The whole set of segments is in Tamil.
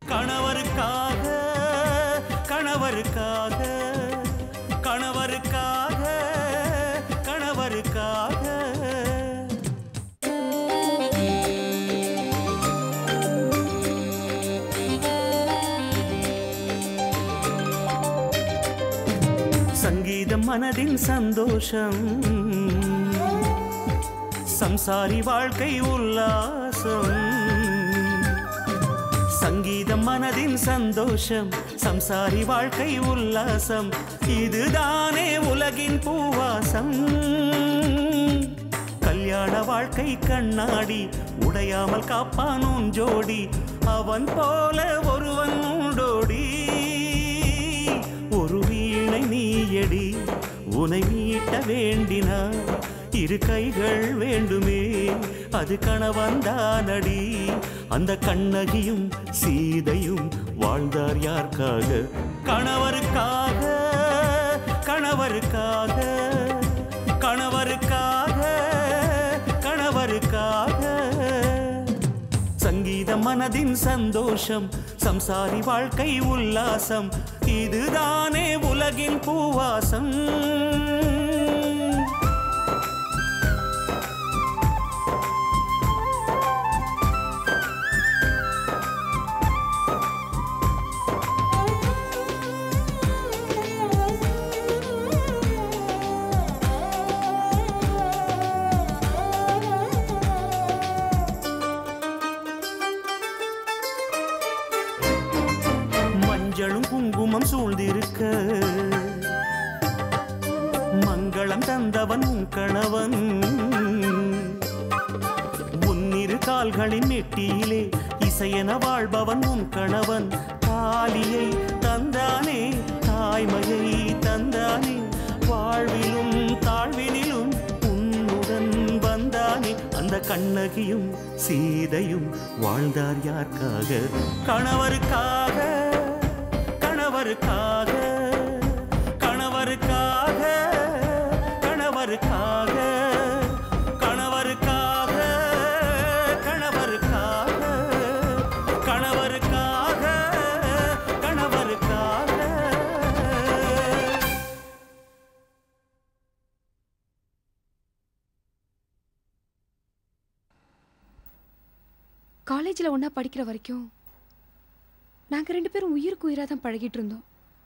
கணவருக்காக கணவருக்காக கணவருக்காக கணவருக்காக சங்கீதம் மனதின் சந்தோஷம் சம்சாரி வாழ்க்கை உல்லாசம் சங்கீதம் மனதின் சந்தோஷம் சம்சாரி வாழ்க்கை உல்லாசம் இதுதானே உலகின் பூவாசம் கல்யாண வாழ்க்கை கண்ணாடி உடையாமல் காப்பான் உன் ஜோடி அவன் போல ஒருவன் உண்டோடி ஒரு வீணை நீயடி உனை மீட்ட வேண்டினார் இரு கைகள் வேண்டுமே அது கணவன்தானடி அந்த கண்ணகியும் சீதையும் வாழ்ந்தார் யாருக்காக கணவருக்காக கணவருக்காக கணவருக்காக கணவருக்காக சங்கீதம் மனதின் சந்தோஷம் சம்சாரி வாழ்க்கை உல்லாசம் இதுதானே உலகின் பூவாசம் மஞ்சளும் குங்குமம் சூழ்ந்திருக்க மங்களம் தந்தவன் உன் கணவன் முன்னிரு கால்களின் நெட்டியிலே இசையென வாழ்பவன் உன் கணவன் தாலியை தந்தானே தாய்மையை தந்தானே வாழ்விலும் தாழ்வினிலும் உன்னுடன் வந்தானே அந்த கண்ணகியும் சீதையும் வாழ்ந்தார் யாருக்காக கணவருக்காக கணவருக்காக கணவருக்காக கணவருக்காக கணவருக்காக கணவருக்காக கணவருக்காக கணவருக்காக காலேஜில் ஒன்றா படிக்கிற வரைக்கும் நாங்கள் ரெண்டு பேரும் உயிருக்கு உயிராக தான் பழகிட்டு இருந்தோம்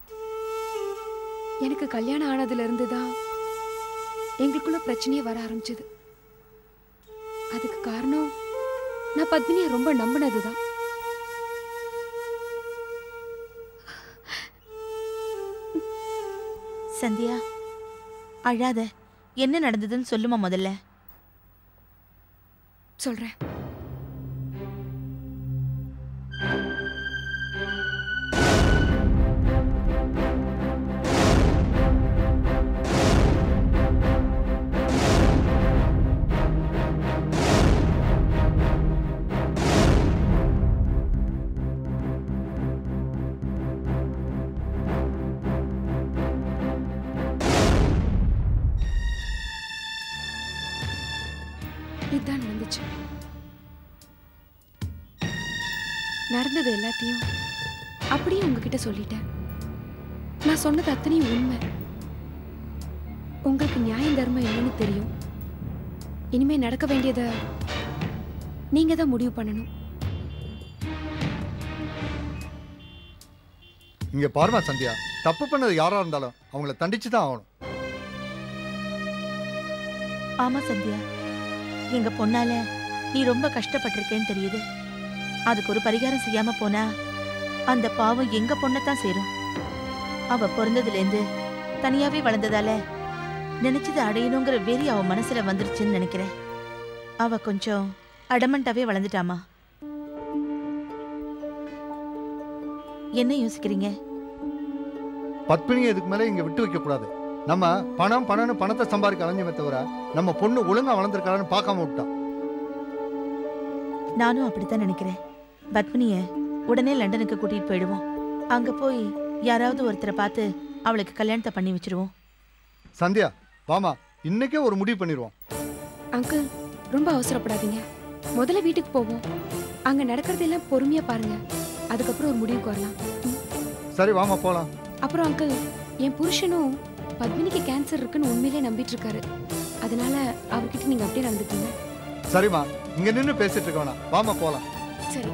எனக்கு கல்யாணம் ஆனதுல இருந்து தான் எங்களுக்குள்ள பிரச்சனையே வர ஆரம்பிச்சது அதுக்கு காரணம் நான் பத்மினியை ரொம்ப நம்பினது தான் சந்தியா அழாத என்ன நடந்ததுன்னு சொல்லுமா முதல்ல சொல்கிறேன் இதுதான் நடந்துச்சு நடந்தது எல்லாத்தையும் அப்படியே உங்ககிட்ட சொல்லிட்டேன் நான் சொன்னது அத்தனையும் உண்மை உங்களுக்கு நியாயம் தர்மம் என்னன்னு தெரியும் இனிமே நடக்க வேண்டியதை நீங்க தான் முடிவு பண்ணணும் இங்க பாருமா சந்தியா தப்பு பண்ணது யாரா இருந்தாலும் அவங்கள தண்டிச்சு தான் ஆகணும் ஆமா சந்தியா எங்க பொண்ணால நீ ரொம்ப கஷ்டப்பட்டிருக்கேன்னு தெரியுது அதுக்கு ஒரு பரிகாரம் செய்யாம போனா அந்த பாவம் எங்க பொண்ணத்தான் சேரும் அவ பிறந்ததுலேருந்து தனியாவே வளர்ந்ததால நினைச்சது அடையணுங்கிற வெறி அவ மனசுல வந்துருச்சுன்னு நினைக்கிறேன் அவ கொஞ்சம் அடமண்டாவே வளர்ந்துட்டாமா என்ன யோசிக்கிறீங்க பத்மினியை இதுக்கு மேலே இங்க விட்டு வைக்க கூடாது நம்ம பணம் பணம்னு பணத்தை சம்பாதிக்க அலைஞ்சமே தவிர நம்ம பொண்ணு ஒழுங்கா வளர்ந்துருக்காளான்னு பார்க்காம விட்டான் நானும் அப்படித்தான் நினைக்கிறேன் பத்மினிய உடனே லண்டனுக்கு கூட்டிட்டு போயிடுவோம் அங்க போய் யாராவது ஒருத்தரை பார்த்து அவளுக்கு கல்யாணத்தை பண்ணி வச்சிருவோம் சந்தியா வாமா இன்னைக்கே ஒரு முடிவு பண்ணிடுவோம் அங்கிள் ரொம்ப அவசரப்படாதீங்க முதல்ல வீட்டுக்கு போவோம் அங்க நடக்கிறதெல்லாம் பொறுமையா பாருங்க அதுக்கப்புறம் ஒரு முடிவுக்கு வரலாம் ம். சரி வாமா போலாம் அப்புறம் அங்கிள் என் புருஷனும் பத்மினிக்கு கேன்சர் இருக்குன்னு உண்மையிலே நம்பிட்டு இருக்காரு அதனால அவர்கிட்ட நீங்க அப்படியே நடந்துக்கீங்க சரிம்மா இங்க நின்னு பேசிட்டு இருக்க வேணாம் வாமா போலாம் சரி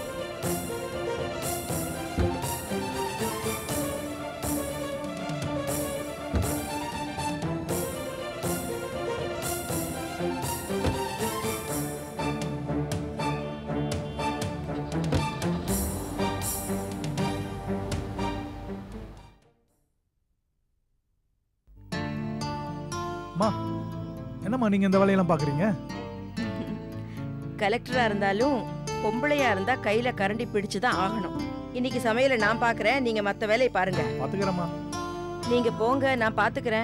என்னம்மா நீங்க இந்த வேலையெல்லாம் பாக்குறீங்க கலெக்டரா இருந்தாலும் பொம்பளையா இருந்தா கையில கரண்டி பிடிச்சு தான் ஆகணும் இன்னைக்கு சமையலை நான் பாக்குறேன் நீங்க மத்த வேலையை பாருங்க பாத்துக்கிறேம்மா நீங்க போங்க நான் பாத்துக்கிறேன்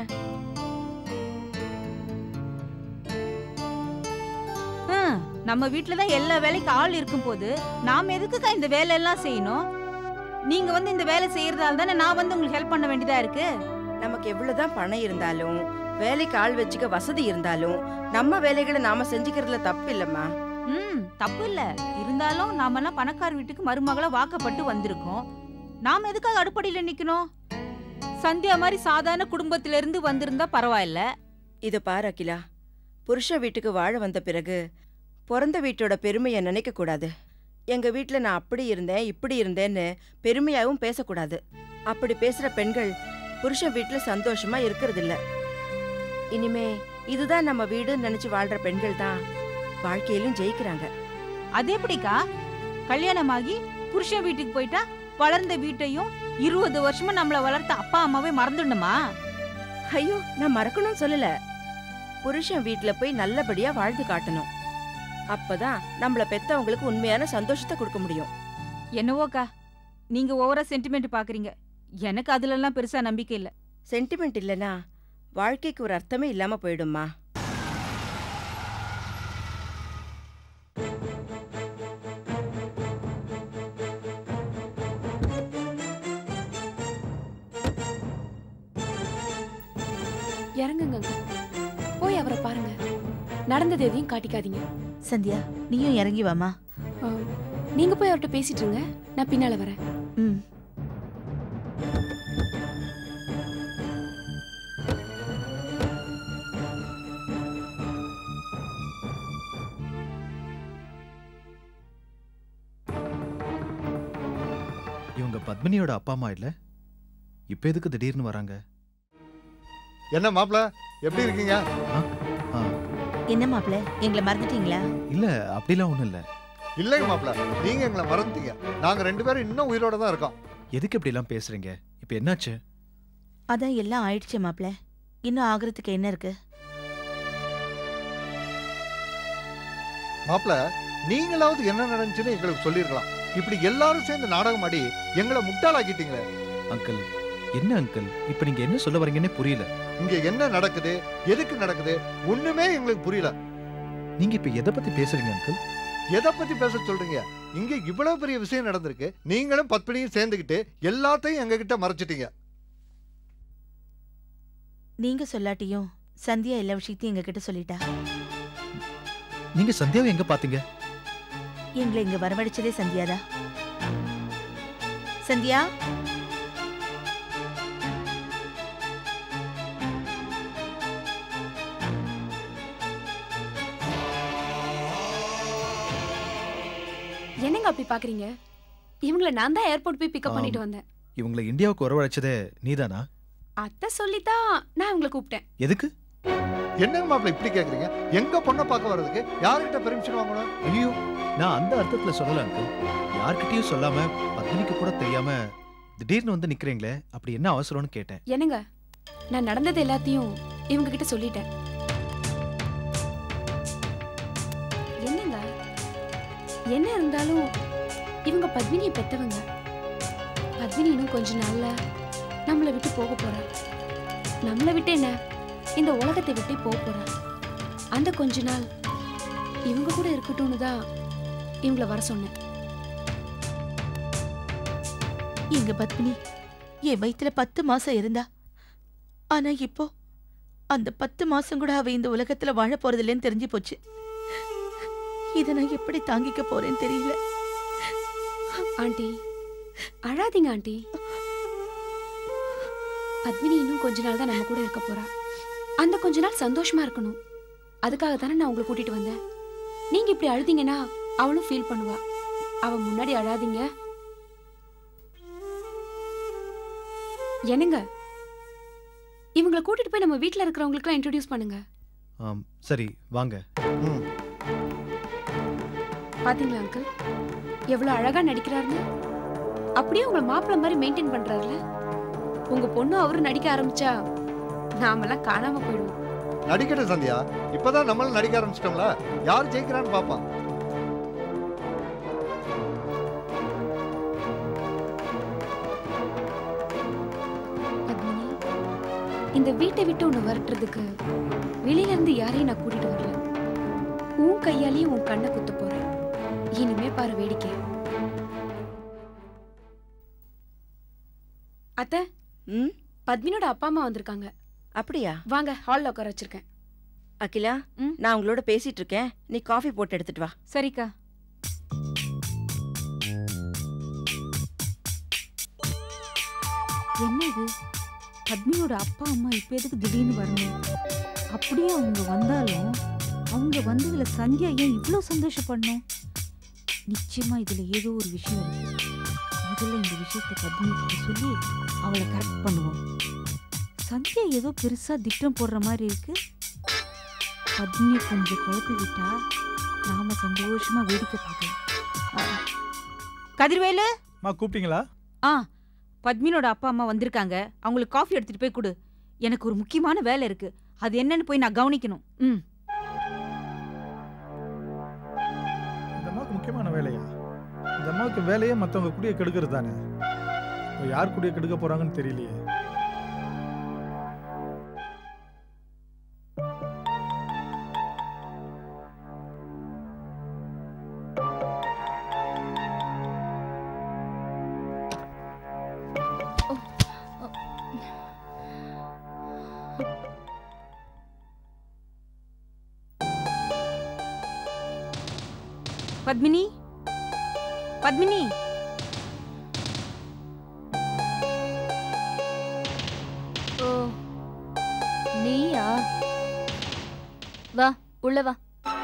ஹம், நம்ம வீட்ல தான் எல்லா வேலைக்கும் ஆள் இருக்கும் போது நாம எதுக்குக்கா இந்த வேலை எல்லாம் செய்யணும் நீங்க வந்து இந்த வேலை செய்யறதால தானே நான் வந்து உங்களுக்கு ஹெல்ப் பண்ண வேண்டியதா இருக்கு நமக்கு எவ்வளவுதான் பணம் இருந்தாலும் வேலைக்கு ஆள் வச்சுக்க வசதி இருந்தாலும் நம்ம வேலைகளை நாம செஞ்சுக்கிறதுல தப்பு இல்லம்மா ம் தப்பு இல்ல இருந்தாலும் நாமெல்லாம் பணக்கார வீட்டுக்கு மருமகளா வாக்கப்பட்டு வந்திருக்கோம் நாம எதுக்காக அடுப்படியில நிக்கணும் சந்தியா மாதிரி சாதாரண குடும்பத்தில இருந்து வந்திருந்தா பரவாயில்ல இத பாரு அகிலா புருஷன் வீட்டுக்கு வாழ வந்த பிறகு பிறந்த வீட்டோட பெருமையை நினைக்க கூடாது எங்க வீட்ல நான் அப்படி இருந்தேன் இப்படி இருந்தேன்னு பெருமையாவும் பேசக்கூடாது அப்படி பேசுற பெண்கள் புருஷன் வீட்ல சந்தோஷமா இருக்கிறது இல்ல இனிமே இதுதான் நம்ம வீடுன்னு நினைச்சு வாழ்ற பெண்கள் தான் வாழ்க்கையிலும் ஜெயிக்கிறாங்க அது எப்படிக்கா கல்யாணமாகி புருஷன் வீட்டுக்கு போயிட்டா வளர்ந்த வீட்டையும் இருபது வருஷமா நம்மள வளர்த்த அப்பா அம்மாவே மறந்துடணுமா ஐயோ நான் மறக்கணும்னு சொல்லல புருஷன் வீட்ல போய் நல்லபடியா வாழ்ந்து காட்டணும் அப்பதான் நம்மள பெத்தவங்களுக்கு உண்மையான சந்தோஷத்தை கொடுக்க முடியும் என்னவோக்கா நீங்க ஓவரா சென்டிமெண்ட் பாக்குறீங்க எனக்கு அதுல எல்லாம் பெருசா நம்பிக்கை இல்ல சென்டிமெண்ட் இல்லனா வாழ்க்கைக்கு ஒரு அர்த்தமே இல்லாம போயிடும்மா இறங்குங்க uncle. போய் அவரை பாருங்க நடந்தது எதையும் காட்டிக்காதீங்க சந்தியா நீயும் இறங்கி வாமா ஆ, நீங்க போய் அவர்கிட்ட பேசிட்டு இருங்க நான் பின்னால வரேன் ம் இவங்க பத்மினியோட அப்பா அம்மா இல்ல இப்ப எதுக்கு திடீர்னு வராங்க என்ன மாப்பிள எப்படி இருக்கீங்க ஆ, என்ன மாப்பிள்ள எங்களை மறந்துட்டீங்களா இல்ல அப்படிலாம் ஒண்ணும் இல்ல இல்லைங்க மாப்பிள நீங்க எங்களை மறந்துட்டீங்க நாங்க ரெண்டு பேரும் இன்னும் உயிரோட தான் இருக்கோம் எதுக்கு இப்படி எல்லாம் பேசுறீங்க இப்ப என்னாச்சு அதான் எல்லாம் ஆயிடுச்சு மாப்பிள்ள இன்னும் ஆகுறதுக்கு என்ன இருக்கு மாப்பிள நீங்களாவது என்ன நடந்துச்சுன்னு எங்களுக்கு சொல்லியிருக்கலாம் இப்படி எல்லாரும் சேர்ந்து நாடகம் ஆடி எங்களை முட்டாளாக்கிட்டீங்களே அங்கிள் என்ன அங்கிள் இப்ப நீங்க என்ன சொல்ல வரீங்கன்னே புரியல இங்க என்ன நடக்குது எதுக்கு நடக்குது ஒண்ணுமே எங்களுக்கு புரியல நீங்க இப்ப எதை பத்தி பேசுறீங்க அங்கிள் எதை பத்தி பேச சொல்றீங்க இங்க இவ்வளவு பெரிய விஷயம் நடந்திருக்கு நீங்களும் பத்மினியும் சேர்ந்துக்கிட்டு எல்லாத்தையும் எங்க கிட்ட மறைச்சிட்டீங்க நீங்க சொல்லாட்டியும் சந்தியா எல்லா விஷயத்தையும் எங்ககிட்ட சொல்லிட்டா நீங்க சந்தியாவை எங்க பாத்தீங்க எங்களை இங்க வரவழைச்சதே சந்தியாதா சந்தியா என்னங்க அப்படி பாக்குறீங்க இவங்கள நான் தான் ஏர்போர்ட் போய் பிக்கப் ஆம். பண்ணிட்டு வந்தேன் இவங்களை இந்தியாவுக்கு வரவழைச்சதே நீதானா அத்தை சொல்லித்தான் நான் உங்களை கூப்பிட்டேன் எதுக்கு என்னங்க மாப்பிள இப்படி கேக்குறீங்க எங்க பொண்ணை பார்க்க வர்றதுக்கு யார்கிட்ட பெர்மிஷன் வாங்கணும் ஐயோ நான் அந்த அர்த்தத்துல சொல்லல அங்கிள் யார்கிட்டயும் சொல்லாம பத்மினிக்கு கூட தெரியாம திடீர்னு வந்து நிக்கிறீங்களே அப்படி என்ன அவசரம்னு கேட்டேன் என்னங்க நான் நடந்தது எல்லாத்தையும் இவங்க கிட்ட சொல்லிட்டேன் என்னங்க என்ன இருந்தாலும் இவங்க பத்மினியை பெத்தவங்க பத்மினி இன்னும் கொஞ்ச நாள்ல நம்மளை விட்டு போக போறா நம்மளை விட்டு என்ன இந்த உலகத்தை விட்டு போக போறா அந்த கொஞ்ச நாள் இவங்க கூட இருக்கட்டும்னு தான் இவங்கள வர சொன்னேன் எங்க பத்மினி என் வயித்துல பத்து மாசம் இருந்தா ஆனா இப்போ அந்த பத்து மாசம் கூட அவ இந்த உலகத்துல வாழ போறதில்லைன்னு தெரிஞ்சு போச்சு இதை நான் எப்படி தாங்கிக்க போறேன்னு தெரியல ஆண்டி அழாதீங்க ஆண்டி பத்மினி இன்னும் கொஞ்ச நாள் தான் நம்ம கூட இருக்க போறா அந்த கொஞ்ச நாள் சந்தோஷமா இருக்கணும் அதுக்காக தானே நான் உங்களை கூட்டிட்டு வந்தேன் நீங்க இப்படி அழுதீங்கன்னா அவளும் ஃபீல் பண்ணுவா அவ முன்னாடி அழாதீங்க என்னங்க இவங்களை கூட்டிட்டு போய் நம்ம வீட்ல இருக்கிறவங்களுக்குலாம் இன்ட்ரோடியூஸ் பண்ணுங்க ஆம், சரி வாங்க ம் பாத்தீங்களா அங்கிள் எவ்வளவு அழகா நடிக்கிறாருன்னு அப்படியே உங்களை மாப்பிள்ளை மாதிரி மெயின்டைன் பண்றாருல உங்க பொண்ணு அவரும் நடிக்க ஆரம்பிச்சா நாமெல்லாம் காணாம போயிடுவோம் நடிக்கட்டும் சந்தியா இப்பதான் நம்மளும் நடிக்க ஆரம்பிச்சிட்டோம்ல யார் ஜெயிக்கிறான்னு பாப்பான் பத்மினி இந்த வீட்டை விட்டு உன்னை விரட்டுறதுக்கு வெளியில இருந்து யாரையும் நான் கூட்டிட்டு வரல உன் கையாலேயே உன் கண்ணை குத்த போறேன் இனிமே பாரு வேடிக்கை அத்தை ம் பத்மினோட அப்பா அம்மா வந்திருக்காங்க அப்படியா வாங்க ஹால்ல உட்கார வச்சிருக்கேன் அகிலா ம். நான் உங்களோட பேசிட்டு இருக்கேன் நீ காஃபி போட்டு எடுத்துட்டு வா சரிக்கா என்ன இது பத்மியோட அப்பா அம்மா இப்ப எதுக்கு திடீர்னு வரணும் அப்படியே அவங்க வந்தாலும் அவங்க வந்ததுல சந்தியா ஏன் இவ்வளோ சந்தோஷப்படணும் நிச்சயமா இதுல ஏதோ ஒரு விஷயம் இருக்கு முதல்ல இந்த விஷயத்த பத்மி கிட்ட சொல்லி அவளை கரெக்ட் பண்ணுவோம் சந்தியா ஏதோ பெருசா திட்டம் போடுற மாதிரி இருக்கு பத்மியை கொஞ்சம் குழப்பி விட்டா நாம சந்தோஷமா வேடிக்கை பார்க்கலாம் ஆ. கதிர்வேலு மா கூப்பிட்டீங்களா ஆ பத்மினோட அப்பா அம்மா வந்திருக்காங்க அவங்களுக்கு காஃபி எடுத்துட்டு போய் கொடு எனக்கு ஒரு முக்கியமான வேலை இருக்கு அது என்னன்னு போய் நான் கவனிக்கணும் ம் இந்த அம்மாவுக்கு முக்கியமான வேலையா இந்த அம்மாவுக்கு வேலையே மற்றவங்க குடிய கெடுக்கிறது தானே இப்போ யார் குடிய கெடுக்க போறாங்கன்னு தெரியலையே பத்மினி பத்மினி ஓ நீயா வா உள்ள வா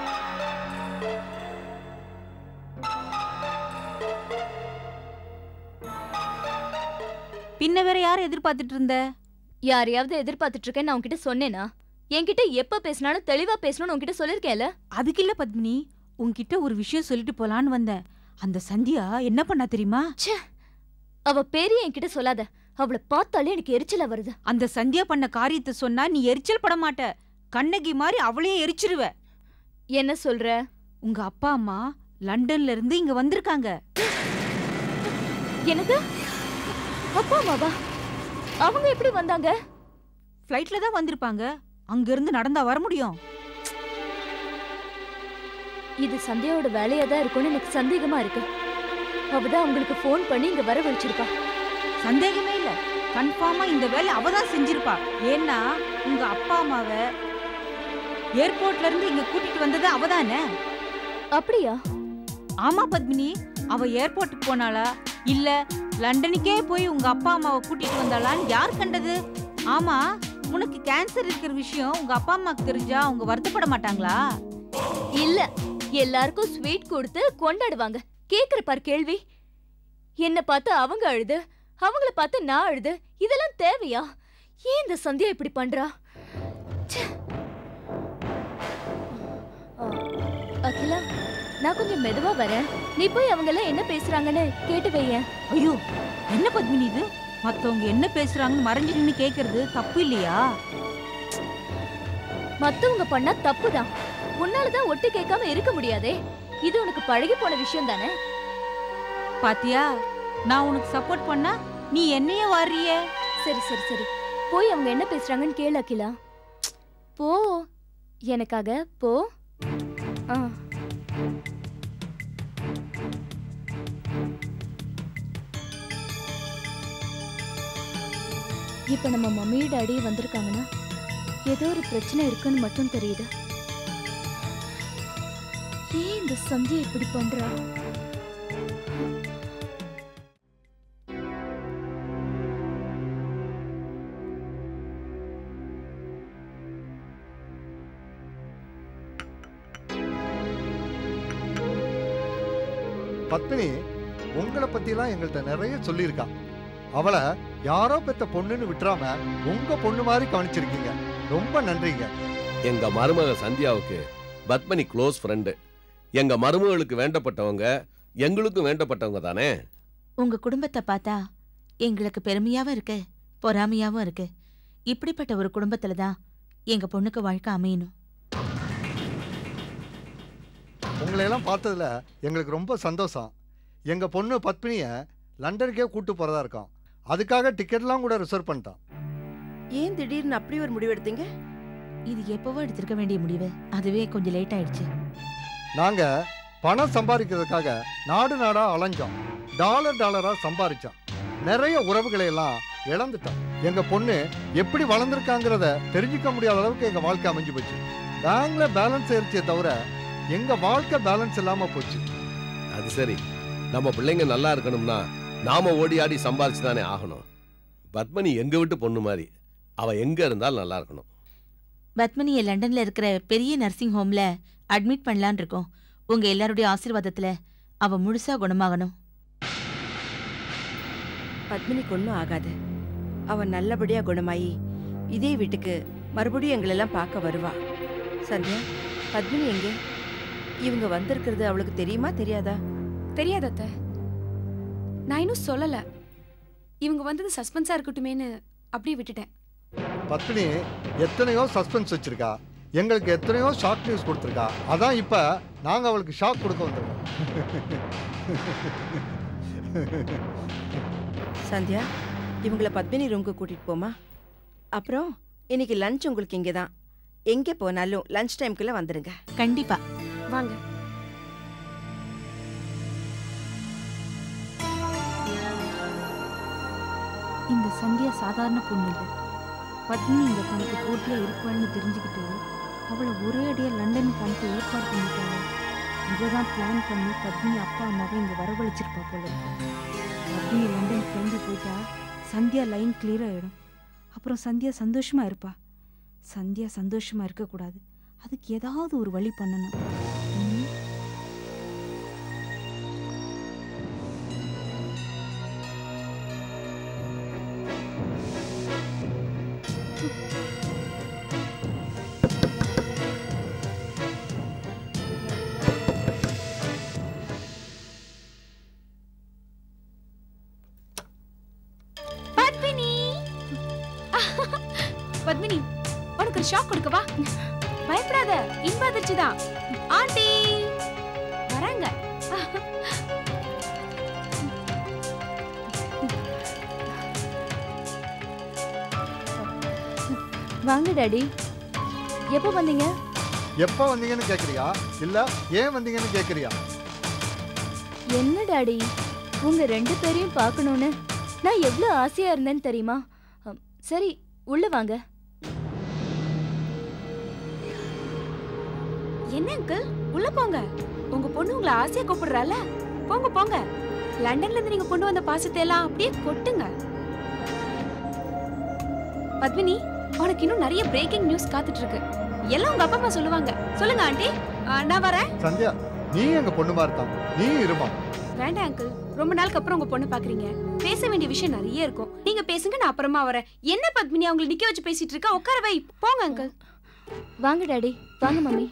பின்ன வேற யாரை எதிர்பார்த்துட்டு இருந்த யாரையாவது எதிர்பார்த்துட்டு இருக்கேன்னு நான் உன்கிட்ட சொன்னேனா என்கிட்ட எப்ப பேசினாலும் தெளிவா பேசணும்னு உன்கிட்ட சொல்லிருக்கேன்ல அதுக்கு இல்ல பத்மினி உன்கிட்ட ஒரு விஷயம் சொல்லிட்டு போலான்னு வந்தேன் அந்த சந்தியா என்ன பண்ணா தெரியுமா அவ பேரையும் என்கிட்ட சொல்லாத அவளை பார்த்தாலே எனக்கு எரிச்சலா வருது அந்த சந்தியா பண்ண காரியத்தை சொன்னா நீ எரிச்சல் பட மாட்ட கண்ணகி மாதிரி அவளையும் எரிச்சிருவ என்ன சொல்ற உங்க அப்பா அம்மா லண்டன்ல இருந்து இங்க வந்திருக்காங்க எனக்கு அப்பா அம்மாவா அவங்க எப்படி வந்தாங்க ஃப்ளைட்ல தான் வந்திருப்பாங்க அங்க இருந்து நடந்தா வர முடியும் இது சந்தியாவோட வேலையா தான் இருக்கும்னு எனக்கு சந்தேகமா இருக்கு அவதான் அவங்களுக்கு ஃபோன் பண்ணி இங்க வர வச்சிருப்பா சந்தேகமே இல்ல கன்ஃபார்மா இந்த வேலை அவ தான் செஞ்சிருப்பா ஏன்னா உங்க அப்பா அம்மாவை ஏர்போர்ட்ல இருந்து இங்க கூட்டிட்டு வந்தது அவதானே அப்படியா ஆமா பத்மினி அவ ஏர்போர்ட்டுக்கு போனாளா இல்ல லண்டனுக்கே போய் உங்க அப்பா அம்மாவை கூட்டிட்டு வந்தாளான்னு யார் கண்டது ஆமா உனக்கு கேன்சர் இருக்கிற விஷயம் உங்க அப்பா அம்மாக்கு தெரிஞ்சா அவங்க வருத்தப்பட மாட்டாங்களா இல்ல எல்லாருக்கும் ஸ்வீட் கொடுத்து கொண்டாடுவாங்க கேக்குற பார் கேள்வி என்ன பார்த்து அவங்க அழுது அவங்கள பார்த்து நான் அழுது இதெல்லாம் தேவையா ஏன் இந்த சந்தியா இப்படி பண்றா ச்சே. ஆ, அகிலா நான் கொஞ்சம் மெதுவா வரேன் நீ போய் அவங்க எல்லாம் என்ன பேசுறாங்கன்னு கேட்டு வையேன் ஐயோ என்ன பத்மினி இது மத்தவங்க என்ன பேசுறாங்கன்னு மறைஞ்சு நின்னு கேக்குறது தப்பு இல்லையா மத்தவங்க பண்ணா தப்புதான் உன்னாலதான் ஒட்டு கேட்காம இருக்க முடியாதே இது உனக்கு பழகி போன விஷயம் தானே பாத்தியா நான் உனக்கு சப்போர்ட் பண்ணா நீ என்னைய வாரியே சரி சரி சரி போய் அவங்க என்ன பேசுறாங்கன்னு கேளு அகிலா போ எனக்காக போ ஆ இப்ப நம்ம மம்மி டாடி வந்திருக்காங்கன்னா ஏதோ ஒரு பிரச்சனை இருக்குன்னு மட்டும் தெரியுது ஏன் இந்த சந்தியா இப்படி பண்றா பத்மினி உங்களை பத்திலாம் எங்கள்கிட்ட நிறைய சொல்லியிருக்கா அவளை யாரோ பெத்த பொண்ணுன்னு விட்டுறாம உங்க பொண்ணு மாதிரி கவனிச்சிருக்கீங்க ரொம்ப நன்றிங்க எங்க மருமக சந்தியாவுக்கு பத்மனி க்ளோஸ் ஃப்ரெண்டு எங்க மருமகளுக்கு வேண்டப்பட்டவங்க எங்களுக்கும் வேண்டப்பட்டவங்க தானே உங்க குடும்பத்தை பார்த்தா எங்களுக்கு பெருமையாவும் இருக்கு பொறாமையாவும் இருக்கு இப்படிப்பட்ட ஒரு குடும்பத்துல தான் எங்க பொண்ணுக்கு வாழ்க்கை அமையணும் உங்களை எல்லாம் பார்த்ததுல எங்களுக்கு ரொம்ப சந்தோஷம் எங்க பொண்ணு பத்மினிய லண்டனுக்கே கூட்டு போறதா இருக்கோம் அதுக்காக டிக்கெட்லாம் கூட ரிசர்வ் பண்ணிட்டோம் ஏன் திடீர்னு அப்படி ஒரு முடிவு எடுத்தீங்க இது எப்பவோ எடுத்திருக்க வேண்டிய முடிவு அதுவே கொஞ்சம் லேட் ஆயிடுச்சு நாங்க பணம் சம்பாதிக்கிறதுக்காக நாடு நாடா அலைஞ்சோம் டாலர் டாலரா சம்பாதிச்சோம் நிறைய உறவுகளை எல்லாம் இழந்துட்டோம் எங்க பொண்ணு எப்படி வளர்ந்துருக்காங்கிறத தெரிஞ்சுக்க முடியாத அளவுக்கு எங்க வாழ்க்கை அமைஞ்சு போச்சு பேங்க்ல பேலன்ஸ் ஏறிச்சே தவிர எங்க வாழ்க்கை பேலன்ஸ் இல்லாம போச்சு அது சரி நம்ம பிள்ளைங்க நல்லா இருக்கணும்னா நாம ஓடி ஆடி சம்பாதிச்சு தானே ஆகணும் பத்மனி எங்க விட்டு பொண்ணு மாதிரி அவ எங்க இருந்தாலும் நல்லா இருக்கணும் பத்மினியை லண்டன்ல இருக்கிற பெரிய நர்சிங் ஹோம்ல அட்மிட் பண்ணலான்னு இருக்கோம் உங்க எல்லாருடைய ஆசீர்வாதத்துல அவ முழுசா குணமாகணும் பத்மினிக்கு ஒன்றும் ஆகாது அவ நல்லபடியா குணமாயி இதே வீட்டுக்கு மறுபடியும் எங்களெல்லாம் பார்க்க வருவா சந்தியா பத்மினி எங்க இவங்க வந்திருக்கிறது அவளுக்கு தெரியுமா தெரியாதா தெரியாது அத்தை நான் இன்னும் சொல்லல இவங்க வந்தது சஸ்பென்ஸா இருக்கட்டுமேன்னு அப்படியே விட்டுட்டேன் பத்மினி எத்தனையோ சஸ்பென்ஸ் வச்சிருக்கா எங்களுக்கு எத்தனையோ ஷாக் நியூஸ் கொடுத்துருக்கா அதான் இப்ப நாங்க அவளுக்கு ஷாக் கொடுக்க வந்திருக்கோம் சந்தியா இவங்கள பத்மினி ரூமுக்கு கூட்டிட்டு போமா அப்புறம் இன்னைக்கு லஞ்ச் உங்களுக்கு இங்கே தான் எங்கே போனாலும் லஞ்ச் டைம்குள்ள வந்துடுங்க கண்டிப்பா வாங்க இந்த சந்தியா சாதாரண பொண்ணு இல்லை பத்மினி இந்த தனக்கு போட்டியா இருப்பாள்னு தெரிஞ்சுக்கிட்டு அவளை ஒரே அடியா லண்டனுக்கு அனுப்பி ஏற்பாடு பண்ணிட்டாங்க இவதான் பிளான் பண்ணி பத்மினி அப்பா அம்மாவை இங்க வரவழைச்சிருப்பா போல இருக்கு. பத்மினி லண்டன் கிளம்பி போயிட்டா சந்தியா லைன் கிளியர் ஆயிடும் அப்புறம் சந்தியா சந்தோஷமா இருப்பா சந்தியா சந்தோஷமா இருக்கக்கூடாது அதுக்கு ஏதாவது ஒரு வழி பண்ணணும் ம்? பத்மினி பத்மினி உனக்கு ஒரு ஷாக் கொடுக்கவா பயப்படாத இன்ப அதிர்ச்சி தான் ஆண்டி வராங்க வாங்க டாடி எப்போ வந்தீங்க எப்போ வந்தீங்கன்னு கேக்குறியா இல்ல ஏன் வந்தீங்கன்னு கேக்குறியா என்ன டாடி உங்க ரெண்டு பேரையும் பார்க்கணும்னு நான் எவ்வளவு ஆசையா இருந்தேன்னு தெரியுமா அம், சரி உள்ள வாங்க என்ன அங்கிள் உள்ள போங்க உங்க பொண்ணு உங்களை ஆசையா கூப்பிடுறால போங்க போங்க லண்டன்ல இருந்து நீங்க கொண்டு வந்த பாசத்தை எல்லாம் அப்படியே கொட்டுங்க பத்மினி உனக்கு இன்னும் நிறைய பிரேக்கிங் நியூஸ் காத்துட்டு இருக்கு எல்லாம் உங்க அப்பா அம்மா சொல்லுவாங்க சொல்லுங்க ஆண்டி ஆ, நான் வரேன் சந்தியா நீ எங்க பொண்ணு மாதிரி தான் நீ இருமா வேண்டாம் அங்கிள் ரொம்ப நாளுக்கு அப்புறம் உங்க பொண்ணு பாக்குறீங்க பேச வேண்டிய விஷயம் நிறைய இருக்கும் நீங்க பேசுங்க நான் அப்புறமா வரேன் என்ன பத்மினி அவங்களை நிக்க வச்சு பேசிட்டு இருக்கா உட்கார வை போங்க அங்கிள் வாங்க டாடி வாங்க மம்மி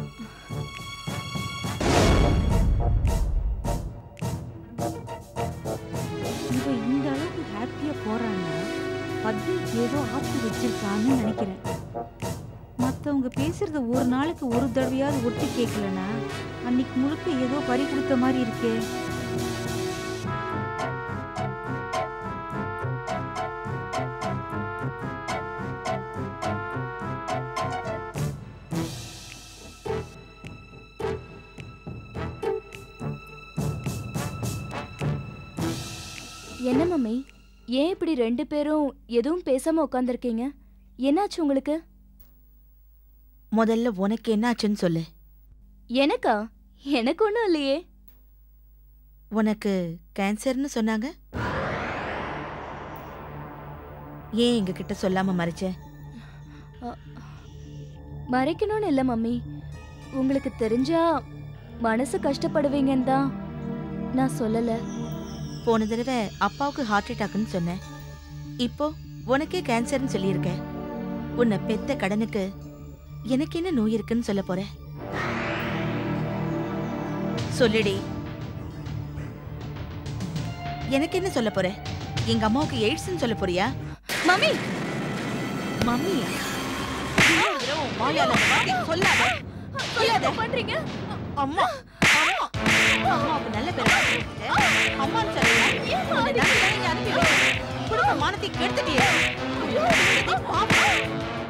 இவ இந்த அளவுக்கு ஹாப்பியா போறான்னா பத்மிக்கு ஏதோ ஆப்பு வச்சிருக்கான்னு நினைக்கிறேன் மத்தவங்க பேசுறத ஒரு நாளைக்கு ஒரு தடவையாவது ஒட்டி கேட்கலனா அன்னைக்கு முழுக்க ஏதோ பறி கொடுத்த மாதிரி இருக்கே என்ன மம்மி ஏன் இப்படி ரெண்டு பேரும் எதுவும் பேசாம உட்காந்துருக்கீங்க என்னாச்சு உங்களுக்கு முதல்ல உனக்கு என்னாச்சுன்னு சொல்லு எனக்கா எனக்கு ஒன்றும் இல்லையே உனக்கு கேன்சர்னு சொன்னாங்க ஏன் எங்க கிட்ட சொல்லாம மறைச்ச மறைக்கணும்னு இல்லை மம்மி உங்களுக்கு தெரிஞ்சா மனசு கஷ்டப்படுவீங்கன்னு தான் நான் சொல்லல போன தடவை அப்பாவுக்கு ஹார்ட் அட்டாக்னு சொன்னேன் இப்போ உனக்கே கேன்சர்னு சொல்லியிருக்கேன் உன்னை பெத்த கடனுக்கு எனக்கு என்ன நோய் இருக்குன்னு சொல்ல போற சொல்லுடி எனக்கு என்ன சொல்ல போற எங்க அம்மாவுக்கு எய்ட்ஸ்னு சொல்ல போறியா மம்மி மம்மியா இன்னொரு தடவை உன் வாயால அந்த வார்த்தையை சொல்லாத சொல்லாத என்ன பண்றீங்க அம்மா அம்மா அம்மாவுக்கு நல்ல பேர் அம்மான்னு சொல்லுங்க உன்னை நம்பி தானே இங்க அனுப்பி வச்சேன். குடும்ப மானத்தை கெடுத்துட்டியே ஐயோ, இது பாவம்.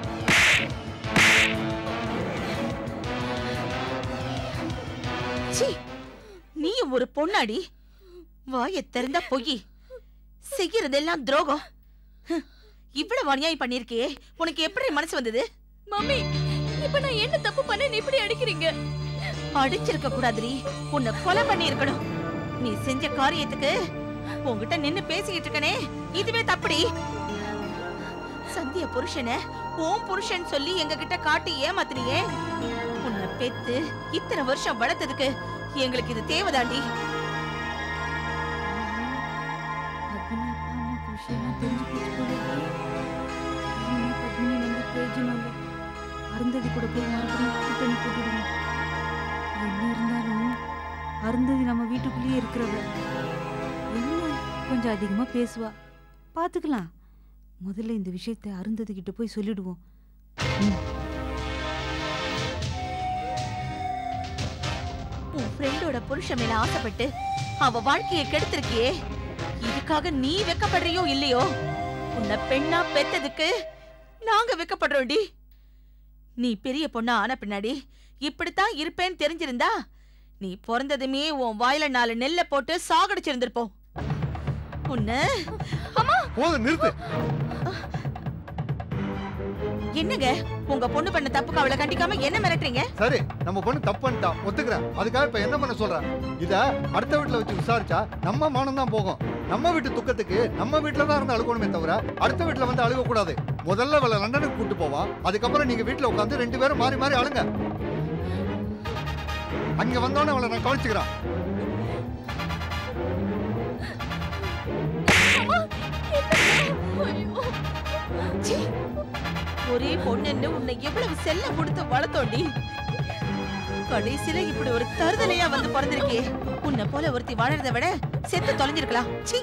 சீ, நீயும் ஒரு பொண்ணாடி வாயை திறந்தா பொய் செய்யறதெல்லாம் துரோகம் ஹம், இவ்வளவு அநியாயம் பண்ணிருக்கியே உனக்கு எப்படி மனசு வந்தது மம்மி இப்ப நான் என்ன தப்பு பண்ணேன்னு இப்படி அடிக்கிறீங்க அடிச்சிருக்க கூடாதுரி உன்னை கொலை பண்ணி இருக்கணும் நீ செஞ்ச காரியத்துக்கு உன்கிட்ட நின்னு பேசிக்கிட்டு இருக்கனே இதுவே தப்புடி சந்திய புருஷன உன் புருஷன் சொல்லி எங்க கிட்ட காட்டி ஏமாத்தினியே உன்னை பெத்து இத்தனை வருஷம் வளர்த்ததுக்கு எங்களுக்கு இது தேவைதாண்டி பத்மினி அப்பா அம்மாக்கு விஷயம்லாம் தெரிஞ்சு போச்சு போல இருக்கு. இனிமே பத்மினி நம்பி பிரயோஜனம் இல்லை. அருந்ததி கூட போய் மறுபடியும் கூட்டணி போட்டுடுவோம் என்ன இருந்தாலும் அருந்ததி நம்ம வீட்டுக்குள்ளேயே இருக்கிறவ என்ன கொஞ்சம் அதிகமா பேசுவா பார்த்துக்கலாம் முதல்ல இந்த விஷயத்தை அருந்ததி கிட்ட போய் சொல்லிடுவோம் உன் ஃப்ரெண்டோட புருஷன் மேல ஆசைப்பட்டு அவ வாழ்க்கையை கெடுத்திருக்கியே இதுக்காக நீ வெக்கப்படுறியோ இல்லையோ உன்னை பெண்ணா பெத்ததுக்கு நாங்க வெக்கப்படுறோம்டி நீ பெரிய பொண்ணா ஆன பின்னாடி இப்படித்தான் இருப்பேன்னு தெரிஞ்சிருந்தா நீ பிறந்ததுமே உன் வாயில நாலு நெல்லை போட்டு சாகடிச்சிருந்திருப்போம் உன்னை போதும் நிறுத்து என்னங்க உங்க பொண்ணு பண்ண தப்புக்கு அவளை கண்டிக்காம என்ன மிரட்டுறீங்க சரி நம்ம பொண்ணு தப்பு பண்ணிட்டா ஒத்துக்கிறேன் அதுக்காக இப்ப என்ன பண்ண சொல்ற இத அடுத்த வீட்டுல வச்சு விசாரிச்சா நம்ம மானம் தான் போகும் நம்ம வீட்டு துக்கத்துக்கு நம்ம வீட்டுல தான் இருந்து அழுகணுமே தவிர அடுத்த வீட்டுல வந்து அழுக கூடாது முதல்ல அவளை லண்டனுக்கு கூட்டு போவான் அதுக்கப்புறம் நீங்க வீட்டுல உட்காந்து ரெண்டு பேரும் மாறி மாறி அழுங்க அங்க வந்தோடனே அவளை நான் கவனிச்சுக்கிறேன் சீ, ஒரே பொண்ணுன்னு உன்னை எவ்வளவு செல்ல கொடுத்து வளர்த்தோண்டி கடைசியில இப்படி ஒரு தருதலையா வந்து பிறந்திருக்கே உன்னை போல ஒருத்தி வாழறதை விட செத்து தொலைஞ்சிருக்கலாம் சீ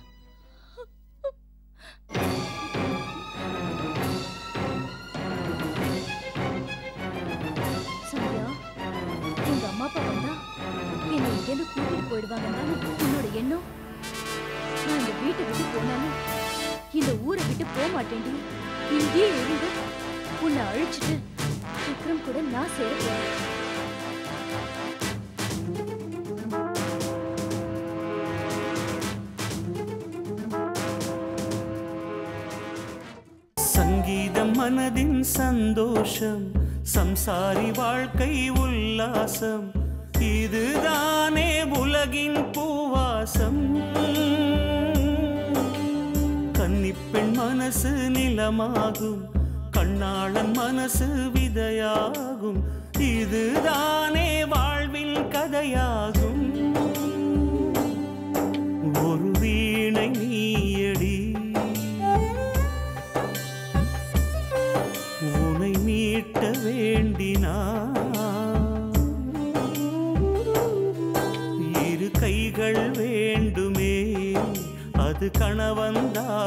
சந்தியா உங்க அம்மா அப்பா வந்தா என்னை இங்கேருந்து கூட்டிட்டு போயிடுவாங்கன்னு உன்னோட எண்ணம் நான் இந்த வீட்டை விட்டு போனாலும் இந்த ஊரை விட்டு போக மாட்டேன்டி இங்கேயே இருந்து உன்னை அழிச்சிட்டு விக்ரம் கூட நான் சேர போறேன் சங்கீதம் மனதின் சந்தோஷம் சம்சாரி வாழ்க்கை உல்லாசம் இதுதானே உலகின் பூவாசம் கன்னிப்பெண் மனசு நிலமாகும் கண்ணாளன் மனசு விதையாகும் இதுதானே வாழ்வின் கதையாகும் ஒரு வீணை நீயடி உனை மீட்ட வேண்டினா இரு கைகள் வேண்டுமே அது கணவன்தான்